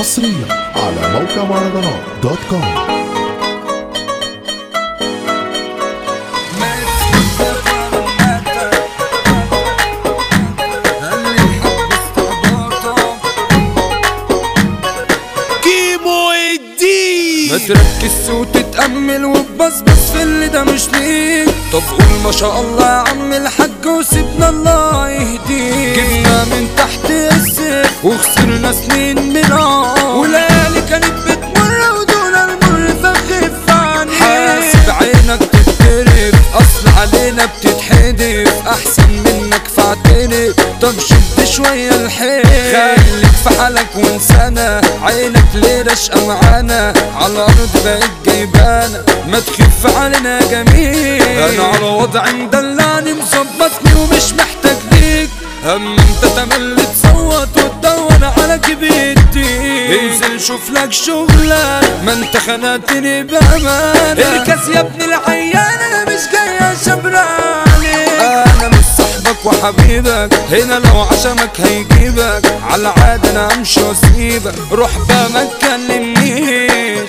حصريا على موقع مهرجانات دوت كوم كيمو الدين ما تركز وتتأمل وتبصبص في اللي ده مش ليك طب قول ما شاء الله يا عم الحاج وسيبنا الله يهديك جبنا من تحت السيف وخسرنا سنين من عار وليالي كانت بتمر ودون المر فخف عني حاسب عينك تتكرف اصل علينا بتتحدف احسن منك فاعترف طب شد شوية الحيل خليك في حالك وانسانا عينك ليه رشقة معانا على الارض بقيت جايبانا ما تخف علينا يا جميل انا على وضعي مدلعني مظبطني ومش محتاج ليك هم انت تملي تصوت وتدور على كبيرتي انزل شوف لك شغلة ما انت خنقتني بأمان اركز يا ابن العيان انا مش جاي اشبراني انا مش صاحبك وحبيبك هنا لو عشمك هيجيبك على عادة انا امشي واسيبك روح بقى ما تكلمنيش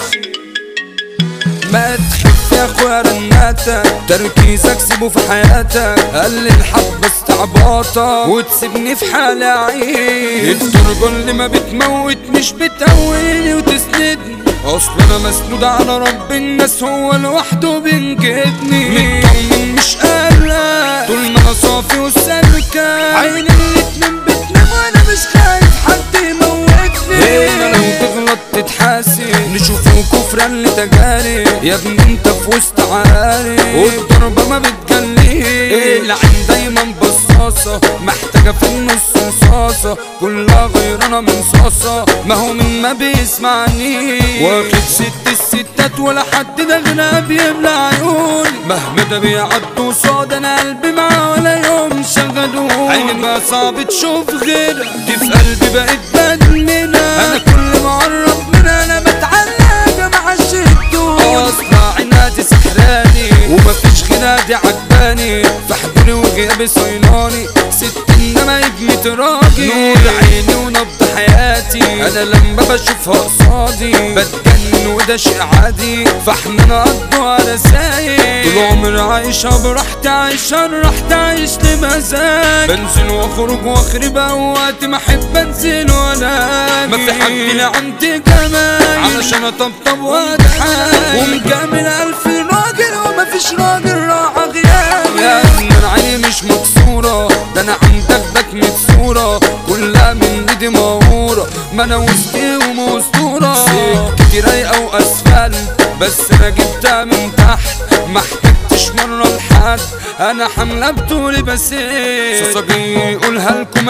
ما تخف يا اخويا رناتك تركيزك سيبه في حياتك قلل حبة استعباطك وتسيبني في حالي عيش الترجل اللي ما بتموت مش بتقويني وتسندني اصل انا مسنود على رب الناس هو لوحده بينجدني مطمن مش قلق طول ما انا صافي وسالكة عيني الاتنين بتنام وانا مش خايف حد يموتني هنا لو تغلط تتحاسب نشوفه كفرا لتجاري يا ابني انت في وسط عاري والضربة ما بتجليش العين دايما بصاصة محتاجة في النص رصاصة كلها غيرانة من صاصة ما هو من ما بيسمعني واخد ست الستات ولا حد ده غنى بيملى عيوني مهما ده بيعدوا صاد انا قلبي معاه ولا يوم شغلوني عيني بقى صعب تشوف غيرها دي في قلبي بقت بدمنة انا كل ما اقرب منها انا بتعلق مع الشدود اصلا عينها دي سحراني ومفيش غنى دي عجباني فحضوري وغيابي صيناني ست انما ابني راجل نور عيني ونبض حياتي انا لما بشوفها قصادي بتجنن وده شيء عادي فاحنا نقضوا على سايق طول عمري عايشة براحتي عايشة راحتي عايش لمزاج بنزل واخرج واخرب اوقات ما احب انزل وانا ما في حد لا عندي جمال علشان اطبطب واضحك ومجامل الف راجل ومفيش راجل راحة غيابي يا ابن العين مش مكسورة ده انا عندك باك مكسورة كلها من ايدي مهورة ما انا وسطي ومستورة سكتي رايقة واسفلت بس انا جبتها من تحت ما احتجتش مرة لحد انا حملة بطولي بس صوصجي يقولها لكم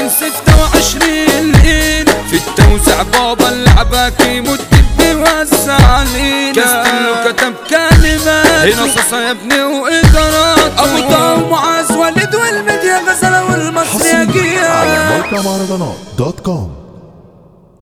2026 لين في التوزيع بابا اللعبة كيمو بيوزع علينا كاستنو كتب كلمات هنا صوصة يا ابني وإدارات أبو طه ومعاذ وليد والميديا غزلة والمصري حصريا على يا موقع مهرجانات دوت كوم